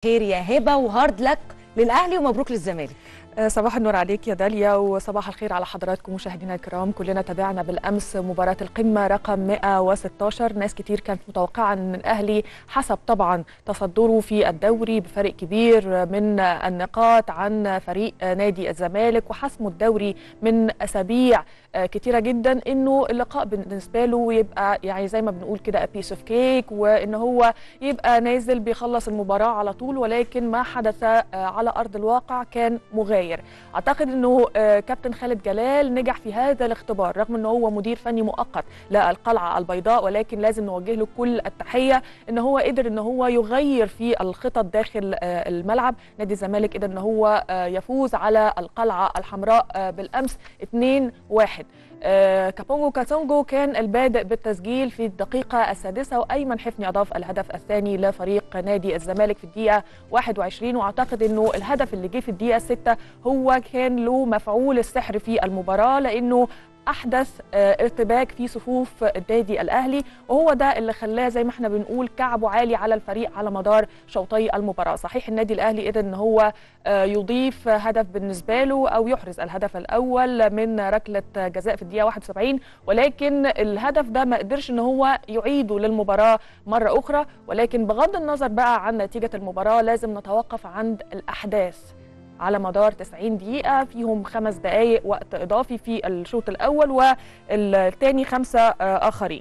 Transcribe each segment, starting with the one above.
خير يا هبه وهارد لك للاهلي ومبروك للزمالك صباح النور عليك يا داليا وصباح الخير على حضراتكم مشاهدينا الكرام كلنا تابعنا بالامس مباراه القمه رقم 116 ناس كتير كانت متوقعه ان الاهلي حسب طبعا تصدره في الدوري بفرق كبير من النقاط عن فريق نادي الزمالك وحسمه الدوري من اسابيع كتيره جدا انه اللقاء بالنسبه له يبقى يعني زي ما بنقول كده بيس اوف كيك وان هو يبقى نازل بيخلص المباراه على طول ولكن ما حدث على ارض الواقع كان مغاير اعتقد انه كابتن خالد جلال نجح في هذا الاختبار رغم انه هو مدير فني مؤقت للقلعه البيضاء ولكن لازم نوجه له كل التحيه ان هو قدر ان هو يغير في الخطط داخل الملعب نادي الزمالك قدر ان هو يفوز على القلعه الحمراء بالامس 2-1 آه كابونجو كاتونجو كان البادئ بالتسجيل في الدقيقة السادسة وأيمن حفني أضاف الهدف الثاني لفريق نادي الزمالك في الدقيقة 21 وأعتقد أنه الهدف اللي جه في الدقيقة 6 هو كان له مفعول السحر في المباراة لأنه احدث ارتباك في صفوف النادي الاهلي وهو ده اللي خلاه زي ما احنا بنقول كعبه عالي على الفريق على مدار شوطي المباراه صحيح النادي الاهلي قدر ان هو يضيف هدف بالنسبه له او يحرز الهدف الاول من ركله جزاء في الدقيقه 71 ولكن الهدف ده ما قدرش ان هو يعيده للمباراه مره اخرى ولكن بغض النظر بقى عن نتيجه المباراه لازم نتوقف عند الاحداث على مدار 90 دقيقة فيهم خمس دقايق وقت إضافي في الشوط الأول والثاني خمسة آخرين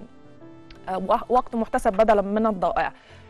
وقت محتسب بدلا من الضائع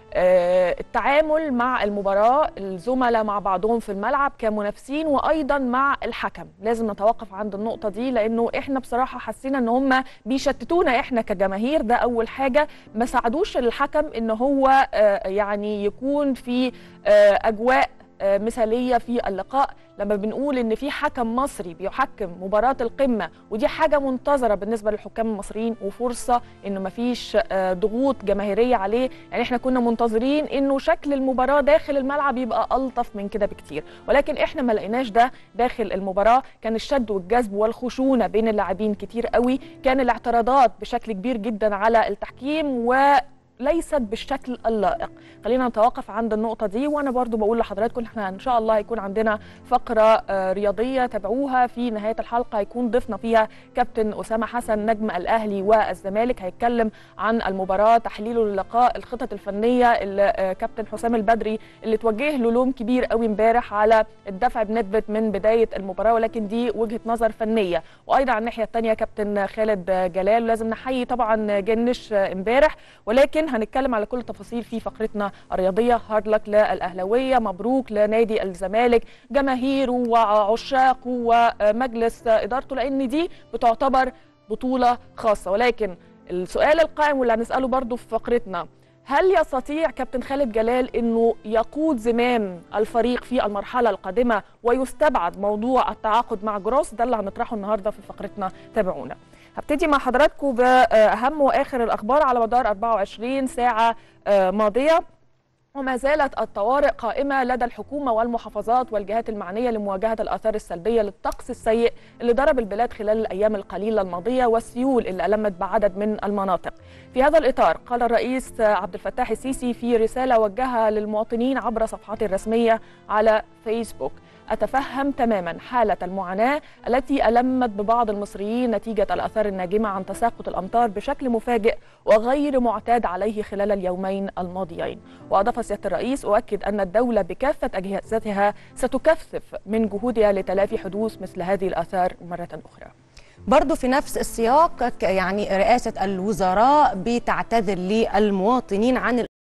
التعامل مع المباراة الزملاء مع بعضهم في الملعب كمنافسين وأيضا مع الحكم لازم نتوقف عند النقطة دي لأنه إحنا بصراحة حسينا أن هم بيشتتونا إحنا كجماهير ده أول حاجة ما ساعدوش الحكم أن هو يعني يكون في أجواء مثاليه في اللقاء لما بنقول ان في حكم مصري بيحكم مباراه القمه ودي حاجه منتظره بالنسبه للحكام المصريين وفرصه انه ما فيش ضغوط جماهيريه عليه يعني احنا كنا منتظرين انه شكل المباراه داخل الملعب يبقى الطف من كده بكتير ولكن احنا ما لقيناش ده داخل المباراه كان الشد والجذب والخشونه بين اللاعبين كتير قوي كان الاعتراضات بشكل كبير جدا على التحكيم و ليست بالشكل اللائق خلينا نتوقف عند النقطة دي وأنا برضو بقول لحضراتكم احنا إن شاء الله هيكون عندنا فقرة رياضية تابعوها في نهاية الحلقة هيكون ضيفنا فيها كابتن أسامة حسن نجم الأهلي والزمالك هيتكلم عن المباراة تحليله للقاء الخطط الفنية اللي كابتن حسام البدري اللي توجه له لوم كبير قوي امبارح على الدفع بنسبة من بداية المباراة ولكن دي وجهة نظر فنية وأيضا على الناحية الثانية كابتن خالد جلال ولازم نحيي طبعا جنش امبارح ولكن هنتكلم على كل التفاصيل في فقرتنا الرياضيه هارد لك للاهلاويه مبروك لنادي الزمالك جماهيره وعشاقه ومجلس ادارته لان دي بتعتبر بطوله خاصه ولكن السؤال القائم واللي هنساله برضو في فقرتنا هل يستطيع كابتن خالد جلال انه يقود زمام الفريق في المرحله القادمه ويستبعد موضوع التعاقد مع جروس ده اللي هنطرحه النهارده في فقرتنا تابعونا هبتدي مع حضراتكم باهم واخر الاخبار على مدار 24 ساعه ماضيه وما زالت الطوارئ قائمة لدى الحكومة والمحافظات والجهات المعنية لمواجهة الآثار السلبية للطقس السيء اللي ضرب البلاد خلال الأيام القليلة الماضية والسيول اللي ألمت بعدد من المناطق في هذا الإطار قال الرئيس عبد الفتاح السيسي في رسالة وجهها للمواطنين عبر صفحاته الرسمية على فيسبوك أتفهم تماما حالة المعاناة التي ألمت ببعض المصريين نتيجة الآثار الناجمة عن تساقط الأمطار بشكل مفاجئ وغير معتاد عليه خلال اليومين الماضيين وأضاف سيادة الرئيس أؤكد أن الدولة بكافة أجهزتها ستكثف من جهودها لتلافي حدوث مثل هذه الآثار مرة أخرى برضو في نفس السياق يعني رئاسة الوزراء بتعتذر للمواطنين عن